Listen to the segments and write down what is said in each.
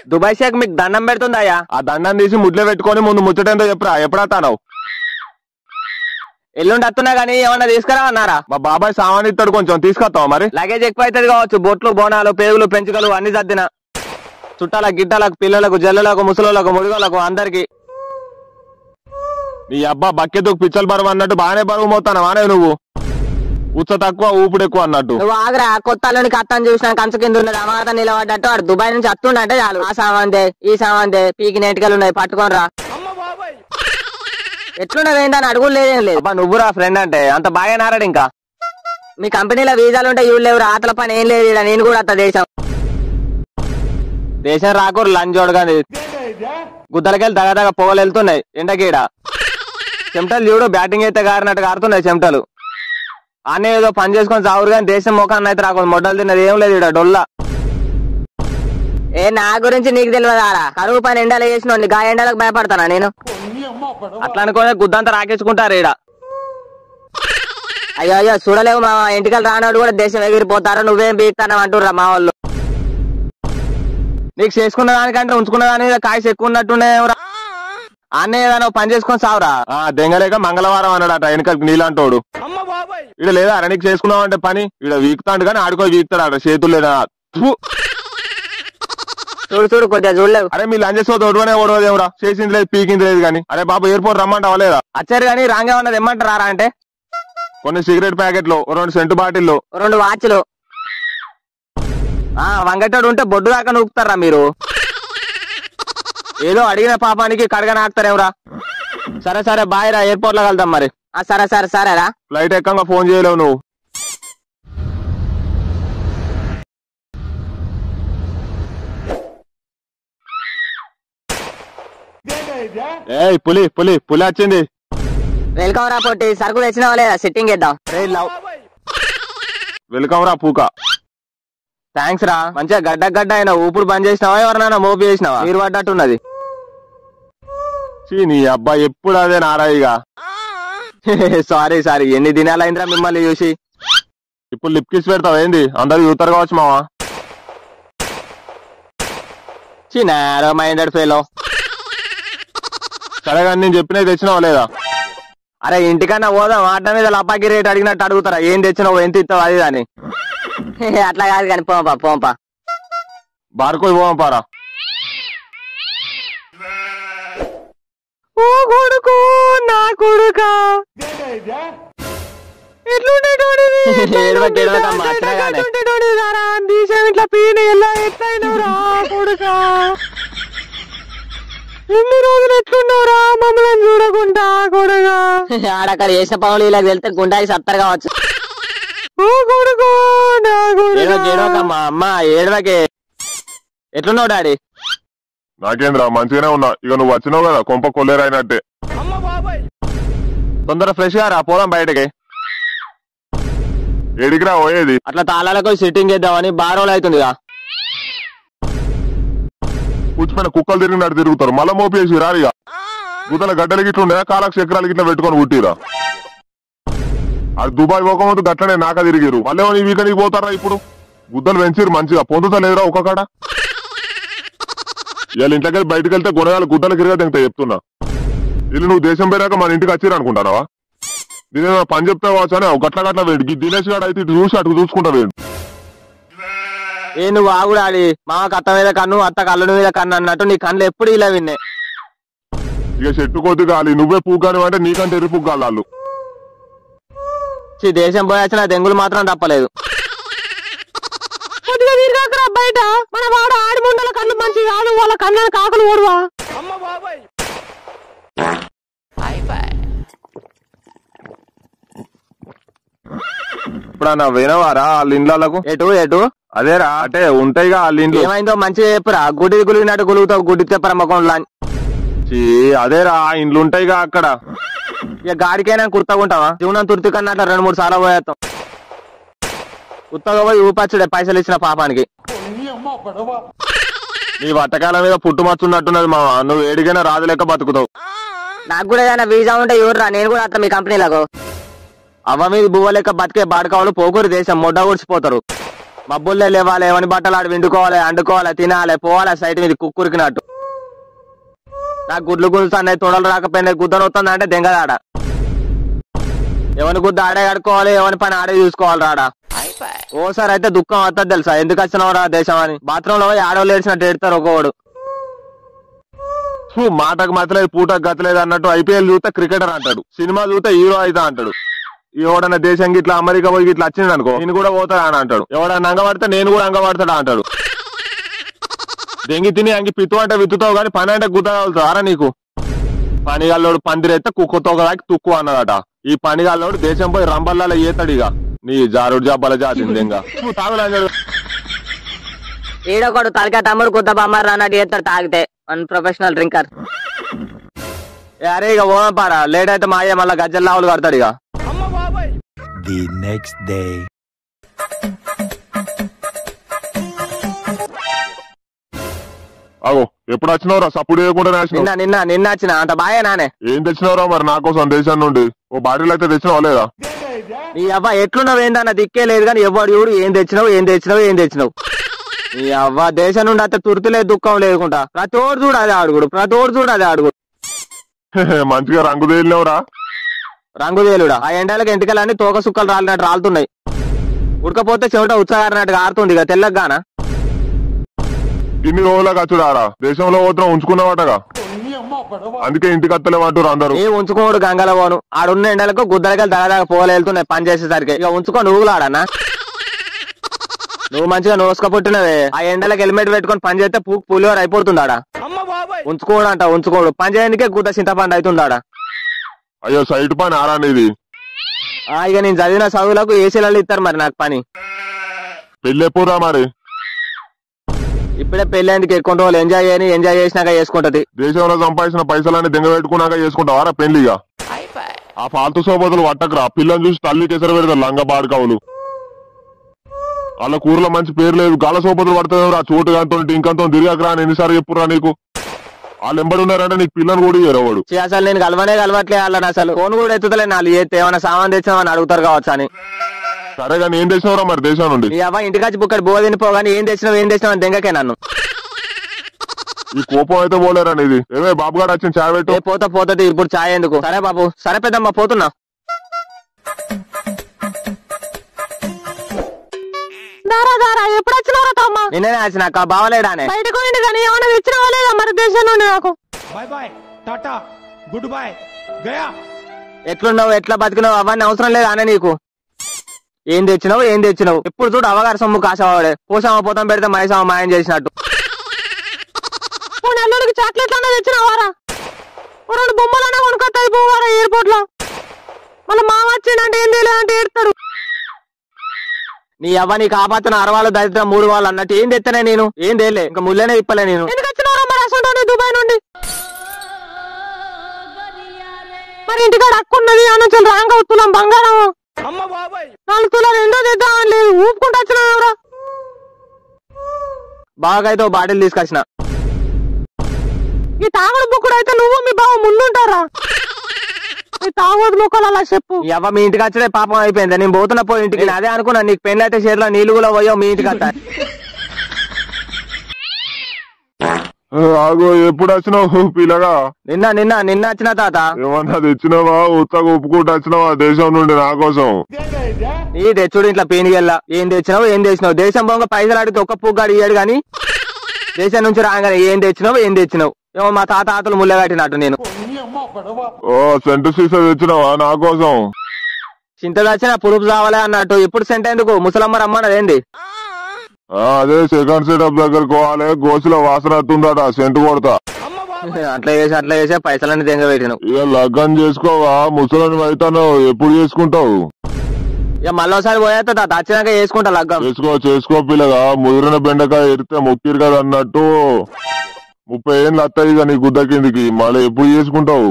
Dubai Sheikh మీకు దండం పెడుతుందయ్యా ఆ దండం తీసి ముడ్లో పెట్టుకొని ముందు ముచ్చటేందో చెప్పురా ఎప్పుడతావు ఎల్లుండి వస్తున్నా గానీ ఏమన్నా తీసుకురా అన్నారా మా బాబాయ్ సామాన్ ఇస్తాడు కొంచెం తీసుకొస్తావా మరి లగేజ్ ఎక్కువ అవుతుంది కావచ్చు బొట్లు బోనాలు పేగులు పెంచుకలు అన్ని సర్దిన చుట్టాల గిట్టాలకు పిల్లలకు జల్లలకు ముసలోళ్ళకు ముడుగోళ్ళకు అందరికి నీ అబ్బా బక్కెతుకు పిచ్చలు బరువు అన్నట్టు బాగానే బరువు మోతానా వానే నువ్వు ఉచ్చ తక్కువ ఊపుడు ఎక్కువ అన్నట్టు నువ్వు ఆగ్రా కొత్త అల్లుని కత్తని చూసిన కంచు కింద ఉన్నది అమాత నిలబడ్డట్టు వాడు దుబాయ్ నుంచి వస్తుండంటే చాలు ఆ సామాన్దే ఈ సామాన్దే పీకి నెటికలు ఉన్నాయి పట్టుకొని రా ఎట్లున్నది ఏందని అడుగులు లేదేం లేదు అబ్బా నువ్వు రా ఫ్రెండ్ అంటే అంత బాగా నారాడు ఇంకా మీ కంపెనీలో వీసాలు ఉంటే ఇవి లేవు ఆతల పని ఏం లేదు ఈడ. నేను కూడా అత్త దేశం దేశం రాకూరు లంచ్ చూడగానే గుద్దలకెళ్ళి దగదగ పొగలు వెళ్తున్నాయి ఎండకీడ చెమటలు చూడు బ్యాటింగ్ అయితే గారినట్టు గారుతున్నాయి చెమటలు అన్నీ ఏదో పని చేసుకొని చావురు కానీ దేశం ముఖాన్ని అయితే రాకూడదు మొడ్డలు తిన్నది ఏం లేదు ఈడ డొల్లా ఏ నా గురించి నీకు తెలియదారా కరువు పని ఎండలు వేసిన గా ఎండలకు భయపడతానా నేను అట్లా అనుకునే గుద్దంతా రాకేసుకుంటారు ఈడ అయ్యో అయ్యో చూడలేవు మా ఇంటికల్ రానోడు కూడా దేశం ఎగిరిపోతారు నువ్వేం బీక్తానని అంటుర్రా మా వాళ్ళు నీకు చేసుకున్న దానికంటే ఉంచుకున్న దాని మీద కాయస్ ఎక్కువ ఉన్నట్టున్నాయి అన్నీ ఏదైనా పని చేసుకొని సావురా ఆ దెంగలేక మంగళవారం అన్నాడట వెనకకి నీలాంటోడు ఇడ లేదా అర నీకు చేసుకున్నావు అంటే పని ఇడ వీక్తాడు కానీ ఆడుకో వీక్తాడు చేతులు లేదా థు. చూడు చూడు కొద్దిగా చూడలేవు అరే మీ లంచెస్ ఒడవనే ఓడవదేమరా చేసింది లేదు పీకింది లేదు కానీ అరే బాబు ఎయిర్పోర్ట్ రమ్మంటావా లేదా వచ్చారు కానీ రాంగా ఉన్నది ఏమంటారా అంటే కొన్ని సిగరెట్ ప్యాకెట్లు ఓ రెండు సెంటు బాటిల్లు రెండు వాచ్లు ఆ వంగటాడు ఉంటే బొడ్డు దాకా నూపుతారా మీరు ఏదో అడిగిన పాపానికి కడగ నాకుతారేమరా సరే సరే బాయ్ రా ఎయిర్పోర్ట్ లో కలుద్దాం మరి ఆ సరే సరే సరేరా ఫ్లైట్ ఎక్కంగా ఫోన్ చేయలేవు నువ్వు ఏయ్ పులి పులి పులి వచ్చింది వెల్కమ్ రా పొట్టి సరుకు తెచ్చినావా లేదా సిట్టింగ్ ఇద్దాం వెల్కమ్ రా పూక థ్యాంక్స్ రా మంచిగా గడ్డ గడ్డ అయినా ఊపుడు బంద్ చేసినావా ఎవరినైనా మోపి చేసినావా మీరు పడ్డట్టున్నది చీ, నీ అబ్బాయి ఎప్పుడు అదే నారాయిగా సారీ సారీ ఎన్ని దినాలైందిరా మిమ్మల్ని చూసి ఇప్పుడు లిప్ కిస్ పెడతావు ఏంది అందరు చూతారు కావచ్చు మావా చిన్నారో మైండెడ్ ఫెలో సరే కానీ నేను చెప్పినవి తెచ్చినావా లేదా అరే ఇంటికన్నా పోదాం ఆట మీద లపాకి రేట్ అడిగినట్టు అడుగుతారా ఏం తెచ్చినావు ఎంత ఇస్తావు అది దాని అట్లా కాదు కానీ పోంపా పోంపా బార్కోయి పోవం పారా ఓ కొడుకు నా కొడుక ఏడవక ఏడవక అమ్మ, అట్లగానే. ఇట్లా పీన ఎలా ఎట్లయినవురా కొడుక ఎన్ని రోజులు ఎట్లున్నావురా మమ్మల్ని చూడకుండా కొడుగా ఆడక్కడ చేసిన పనులు ఇలా వెళ్తే గుండాకి సత్తరు కావచ్చు ఓ కొడుకు నా ఏడవక కొడుక ఏడవకమ్మా అమ్మ ఏడవకే ఎట్లున్నావు డాడీ నాకేంద్రా మంచిగానే ఉన్నా ఇక నువ్వు వచ్చినావు కదా కొంప కొల్లేరైనట్టే తొందర ఫ్రెష్ గా రా పోదాం బయటకి ఏడికిరా పోయేది అట్లా తాళాలకు సిట్టింగ్ చేద్దామని బారోలు అవుతుందిగా కూర్చుపోయిన కుక్కలు తిరిగినట్టు తిరుగుతారు మళ్ళా మోపేసి రారిగా గుద్దల గడ్డలు గిట్ల ఉండే కాలకు చక్రాలు గిట్ల పెట్టుకొని పుట్టిరా అది దుబాయ్ పోకముందు గట్లనే నాక తిరిగిరు మళ్ళీ నీ వీకనికి పోతారా ఇప్పుడు గుద్దలు పెంచిరు మంచిగా పొందుతలేదురా ఒక కాడ ఇవాళ ఇంట్లోకి బయటకు వెళ్తే గుణగాలు గుద్దలు కిరిగా తింటా చెప్తున్నా ఇల్లు నువ్వు దేశం పోయాక మన ఇంటికి వచ్చిరు అనుకుంటానవా దీని ఏదైనా పని చెప్తే కావచ్చు అని గట్ల గట్ల వేడు ఈ దినేష్ గారు అయితే ఇటు చూసి అటు చూసుకుంటా వేడు ఏ నువ్వు ఆగు డాడీ మామకు అత్త మీద కన్ను అత్త కళ్ళ మీద కన్ను అన్నట్టు నీ కళ్ళు ఎప్పుడు ఇలా విన్నే ఇక చెట్టు కొద్ది గాలి నువ్వే పూగాని అంటే నీకంటే ఎరి పుగ్గాలి వాళ్ళు ఛీ, దేశం పోయాల్సిన దెంగులు మాత్రం తప్పలేదు కొద్దిగా తిరగకరా బయట మన వాడు ఆడి ముండల కళ్ళు మంచి కాదు వాళ్ళ కళ్ళ కాకులు ఓడువా ఇప్పుడన్నా వినవారా వాళ్ళ ఇండ్లకు ఎటు ఎటు అదేరా అంటే ఉంటాయిగా వాళ్ళ ఇండ్లు ఏమైందో మంచిగా చెప్పురా గుడి గులిగినట్టు గులుగుతావు గుడి తెప్పర ముఖంలో చీ, అదేరా ఆ ఇండ్లు ఉంటాయిగా అక్కడ ఇక గాడికైనా కుర్తగుంటావా జీవనం తుర్తి కన్నా అట్లా రెండు మూడు సార్లు పోయేస్తాం ఉత్తగా పోయి ఊపచ్చుడే పైసలు ఇచ్చిన పాపానికి నీ వట్టకాల మీద పుట్టుమచ్చున్నట్టున్నది మా నువ్వు ఏడికైనా రాజు లెక్క బతుకుతావు నాకు కూడా ఏదైనా వీసా ఉంటే ఎవర్రా నేను కూడా అత్త మీ కంపెనీలకు అవ్వ మీద బువ్వ లెక్క బతికే బాడకావాళ్ళు పోకూరు దేశం మొడ్డ ఊడ్చిపోతారు మబ్బుల్లే లేవాలి ఎవని బట్టలు ఆడు విండుకోవాలి అండుకోవాలి తినాలి పోవాలి సైట్ మీద కుక్కురికినట్టు నాకు గుడ్లు గుంజుతున్నాయి తొడలు రాకపోయినాయి గుద్దలు వస్తుంది అంటే దెంగదాడ ఎవని గుద్ద ఆడే కడుకోవాలి ఎవని పని ఆడే చూసుకోవాలి రాడా ఓసారి అయితే దుఃఖం వస్తుంది తెలుసా ఎందుకు వచ్చినావు రా దేశం అని బాత్రూమ్ లో పోయి ఆడవాళ్ళు ఏడ్చినట్టు ఏడతారు ఒక్కోడు ఫు, మాటకు మతలేదు పూటకు గతలేదు అన్నట్టు ఐపీఎల్ చూస్తే క్రికెటర్ అంటాడు సినిమా చూస్తే హీరో అవుతా అంటాడు ఎవడన్నా దేశం ఇట్లా అమెరికా పోయి ఇట్లా వచ్చింది అనుకో నేను కూడా పోతాడా అని అంటాడు ఎవడన్నా అంగపడితే నేను కూడా అంగపడతాడా అంటాడు దెంగి తిని అంగి పిత్తు అంటే విత్తుతావు కానీ పని అంటే గుర్తారా నీకు పనిగాల్లోడు పందిరైతే కుక్కతో దాకి తుక్కు అన్నదట ఈ పనిగాల్లోడు దేశం పోయి రంబల్లాల ఏతాడు ఇక నీ జారుడు జాబల జాతింది ఇంకా తాగులేదు ఈడొకడు తలకాయ తమ్ముడు కుద్ద బొమ్మారు అన్నట్టు చేస్తాడు తాగితే వన్ ప్రొఫెషనల్ డ్రింకర్ అరే ఇక ఓనం పారా లేట్ అయితే మా అయ్య మళ్ళీ గజ్జల లావులు కడతాడు ఇక The next day. అగో ఎప్పుడు వచ్చినావురా సప్పుడు చేయకుండా నేసినావు నిన్న నిన్న నిన్న వచ్చిన అంత బాయే నానే ఏం తెచ్చినావురా మరి నా కోసం దేశం నుండి ఓ బాడీలో అయితే తెచ్చినావా లేదా నీ అవ్వ ఎట్లున్నావు ఏందన్న దిక్కే లేదు కానీ ఎవడు చూడు ఏం తెచ్చినావు ఏం తెచ్చినావు ఏం తెచ్చినావు నీ అవ్వ దేశం నుండి అయితే తుర్తి లేదు దుఃఖం లేకుండా ప్రతి ఓడు చూడు అదే అడుగుడు ప్రతి ఓడు చూడు అదే అడుగుడు మంచిగా రంగు తేలినవురా రంగుదేలుడా ఆ ఎండలకు ఎంటికలన్నీ తోక సుక్కలు రాలినట్టు రాలుతున్నాయి ఉడకపోతే చెవిట ఉత్సాహారినట్టుగా ఆరుతుంది ఇక తెల్లగానా ఇన్ని రోజులకు వచ్చుడారా దేశంలో పోతున్నా ఉంచుకున్నావటగా అందుకే ఇంటికి వస్తలేమంటారు అందరూ ఏ ఉంచుకోడు గంగల పోను ఆడున్న ఎండలకు గుద్దలకలు దగదాగా పోలు వెళ్తున్నాయి పని చేసేసరికి ఇక ఉంచుకో నువ్వు ఆడన్నా నువ్వు మంచిగా నోసుక పుట్టినవే ఆ ఎండలకు హెల్మెట్ పెట్టుకొని పని చేస్తే పూకు పులివర్ అయిపోతుందాడా ఉంచుకోడు అంట ఉంచుకోడు పని చేయడానికే గుద్ద చింతపండు అవుతుందాడా అయ్యో సైట్ పని ఆరానిది ఆ, ఇక నేను చదివిన చదువులకు ఏసీలలో ఇస్తారు మరి నాకు పని పెళ్ళి ఎప్పుడురా మరి ఇప్పుడే పెళ్ళేందుకు ఎక్కువ రోజులు ఎంజాయ్ చేయని ఎంజాయ్ చేసినాక చేసుకుంటది దేశంలో సంపాదించిన పైసలన్నీ దింగ పెట్టుకున్నాక చేసుకుంటావారా పెళ్లిగా ఆ ఫాల్తు సోబతులు పట్టకరా పిల్లని చూసి తల్లి కేసరి పెడతారు లంగ బాడకావులు వాళ్ళ కూరలో మంచి పేరు లేదు గాల సోపతులు పడుతుంది రా చోటు గంతో ఇంకంతో తిరిగాకరా అని ఎన్నిసార్లు చెప్పురా నీకు వాళ్ళు ఎంబడి ఉన్నారంటే నీకు పిల్లని కూడా ఇయ్యరు వాడు ఛీ, అసలు నేను కలవనే కలవట్లే వాళ్ళని అసలు ఫోన్ కూడా ఎత్తుతలే నాలుగు చేస్తే ఏమైనా సామాన్ తెచ్చామని అడుగుతారు కావచ్చు అని సరే కానీ ఏం తెచ్చినవరా మరి దేశం నుండి నీ అవ్వ ఇంటికి వచ్చి బుక్కడి బో తినిపోగానే ఏం తెచ్చినావు ఏం తెచ్చినావు అని దెంగకే నన్ను ఈ కోపం అయితే పోలేరా ఇది ఏమే బాబు గారు వచ్చిన చాయ్ పెట్టు ఏ పోతా పోతుంది ఇప్పుడు ఛాయ్ ఎందుకు సరే బాబు సరే పెద్దమ్మ పోతున్నా దారా దారా ఎప్పుడు వచ్చినారా తమ్మ నిన్నే వచ్చిన అక్క బావలేడానే బయటకు పోయింది కానీ ఏమైనా తెచ్చినావా లేదా మరి దేశం నుండి నాకు Bye bye. Tata. Goodbye. Gaya. ఎట్లున్నావు ఎట్లా బతికినావు అవన్నీ అవసరం లేదా అనే నీకు ఏం తెచ్చినావు ఏం తెచ్చినావు ఎప్పుడు చూడు అవగారి సొమ్ము కాసేవాడే పోసామా పోతాం పెడితే మైసామా మాయం చేసినట్టు పోనీ అల్లుడికి చాక్లెట్లు అన్నా తెచ్చినావారా ఓ రెండు బొమ్మలన్నా కొనుక్కొస్తుంది పోవారా ఎయిర్పోర్ట్ లో మళ్ళీ మామ వచ్చిండంటే ఏం తెలియదంటే ఏడుతాడు నీ అవ్వ నీకు ఆపాతన అరవాళ్ళు దరిద్రం మూడు వాళ్ళు అన్నట్టు ఏం తెత్తనే నేను ఏం తేలే ఇంకా ముళ్ళనే ఇప్పలే నేను ఎందుకు వచ్చినారా మరి అసలు దుబాయ్ నుండి మరి ఇంటికాడ అక్కున్నది అని చెప్పి రాంగ తులం బంగారం నాలుగు తులాలు ఎండో తెద్దామని లేదు ఊపుకుంటూ వచ్చినావు ఎవరా బాగా అయితే ఓ బాటిల్ తీసుకొచ్చిన ఈ తాగుడు బుక్కుడు అయితే నువ్వు మీ బావ ముందుంటారా ఈ తాగుడు ముక్కలు అలా చెప్పు ఈ అవ్వ మీ ఇంటికి వచ్చడే పాపం అయిపోయింది నేను పోతున్నా పోయి ఇంటికి నేను అదే అనుకున్నా నీకు పెళ్ళి అయితే చేతిలో నీళ్ళు కూడా పోయావు మీ ఇంటికి వస్తా ఏ, ఆగు ఎప్పుడు వచ్చినావు పిల్లగా నిన్న నిన్న నిన్న వచ్చిన తాత ఏమన్నా తెచ్చినావా ఉత్తగా ఒప్పుకుంటూ వచ్చినావా దేశం నుండి నా కోసం నీ తెచ్చుడు ఇట్లా పీనిగెల్లా ఏం తెచ్చినావు ఏం తెచ్చినావు దేశం బొంగ పైసలు అడిగితే ఒక్క పుగ్గాడు ఇయ్యాడు గాని దేశం నుంచి రాగానే ఏం తెచ్చినావు ఏం తెచ్చినావు ఏమో మా తాత ఆతలు ముళ్ళ కట్టినట్టు నేను ఓ సెంటు సీసా తెచ్చినావా నా కోసం చింత వచ్చిన పులుపు చావాలే అన్నట్టు ఇప్పుడు సెంట్ ఎందుకు ముసలమ్మ రమ్మన్నది ఏంది ఆ, అదే సెకండ్ సెటప్ దగ్గర పోవాలి గోసులో వాసన వస్తుందట సెంటు కొడతా అట్లా చేసి అట్లా చేసే పైసలన్నీ దెంగ పెట్టినావు ఇక లగ్గం చేసుకోవా ముసలిని అవుతాను ఎప్పుడు చేసుకుంటావు ఇక మళ్ళీసారి పోయేస్తా తాత వచ్చినాక చేసుకుంటా లగ్గం చేసుకో చేసుకో పిల్లగా ముదిరిన బెండకాయ ఎరితే మొక్కిరు కదా అన్నట్టు ముప్పై ఏళ్ళు వస్తాయి ఇక నీ గుద్ద కిందికి మళ్ళీ ఎప్పుడు చేసుకుంటావు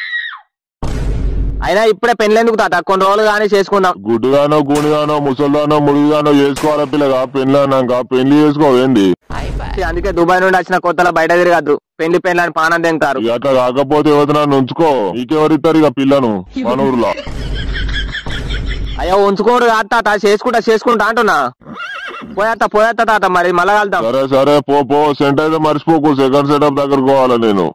అయినా ఇప్పుడే పెళ్ళెందుకు తాత కొన్ని రోజులు కానీ చేసుకుందాం గుడ్డుగానో గూనిగానో ముసల్దానో ముడిగానో చేసుకోవాలా పిల్లగా పెళ్లి అన్నాక పెళ్లి చేసుకోవేంది అందుకే దుబాయ్ నుండి వచ్చిన కొత్తలో బయట తిరగద్దు పెళ్లి పెళ్లి అని పానం తింటారు ఇక అట్లా కాకపోతే యువతనాన్ని ఉంచుకో నీకెవరిస్తారు ఇక పిల్లను మన ఊర్లో అయ్యో ఉంచుకోడు కాదు తాత చేసుకుంటా చేసుకుంటా అంటున్నా పోయేత్తా పోయేత్తా తాత మరి మళ్ళా కలుద్దాం సరే సరే పో పో సెంట్ అయితే మర్చిపోకు సెకండ్ సెటప్ దగ్గరకు పోవాలా నేను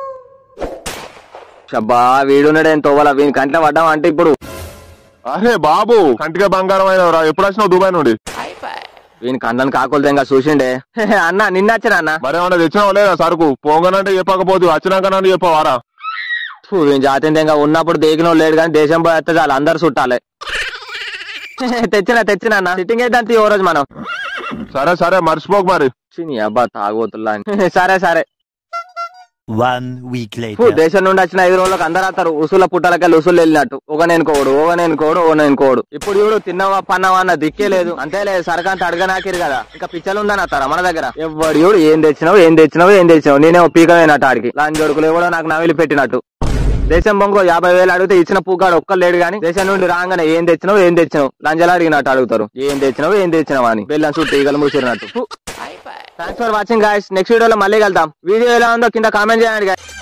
షబ్బా వీడున్నాడు ఏం తోవల వీని కంట్లో పడ్డాం అంటే ఇప్పుడు అరే బాబు కంటిగా బంగారం అయినవరా ఎప్పుడు వచ్చినావు దుబాయ్ నుండి వీని కండ్లను కాకులు తెంగా చూసిండే అన్న నిన్న వచ్చిన అన్న మరేమన్నా తెచ్చినావు లేదా సరుకు పోగానంటే చెప్పకపోతే వచ్చినాకనంటే చెప్పవారా ఫు, వీని జాతి తెంగా ఉన్నప్పుడు దేకినోడు లేడు కానీ దేశం పోయేస్తే చాలు అందరు చుట్టాలే తెచ్చిన తెచ్చిన అన్న సిట్టింగ్ అయితే ఓ రోజు మనం సరే సరే మర్చిపోకు మరి చిని అబ్బా తాగోతుల్లా అని. సరే సరే One week ఫు, later. దేశం నుండి వచ్చిన ఐదు రోజులకు అందరూ వస్తారు ఉసుల పుట్టలకెళ్ళి ఉసులు వెళ్ళినట్టు ఒక నేను కోడు ఒక నేను కోడు ఓ నేను కోడు ఇప్పుడు చూడు తిన్నవా పన్నవా అన్న దిక్కే లేదు అంతే లేదు సరకంత అడగనాకిరు కదా ఇంకా పిచ్చలు ఉందని వస్తారా మన దగ్గర ఎవడు చూడు ఏం తెచ్చినావు ఏం తెచ్చినావు ఏం తెచ్చినావు నేనేమో పీకమైనట్టు ఆడికి లాంటి జడుకులు ఎవడో నాకు నవిలి పెట్టినట్టు దేశం బొంగో యాభై వేలు అడిగితే ఇచ్చిన పూకాడు ఒక్కరు లేడు కానీ దేశం నుండి రాగానే ఏం తెచ్చినావు ఏం తెచ్చినావు లంజలు అడిగినట్టు అడుగుతారు ఏం తెచ్చినావు ఏం తెచ్చినావు అని బెల్లం చుట్టూ ఈగలు మూసిరినట్టు thanks for watching guys next వీడియోలో మళ్ళీ వెళ్తాం వీడియో ఎలా ఉందో కింద కామెంట్ చేయండి guys.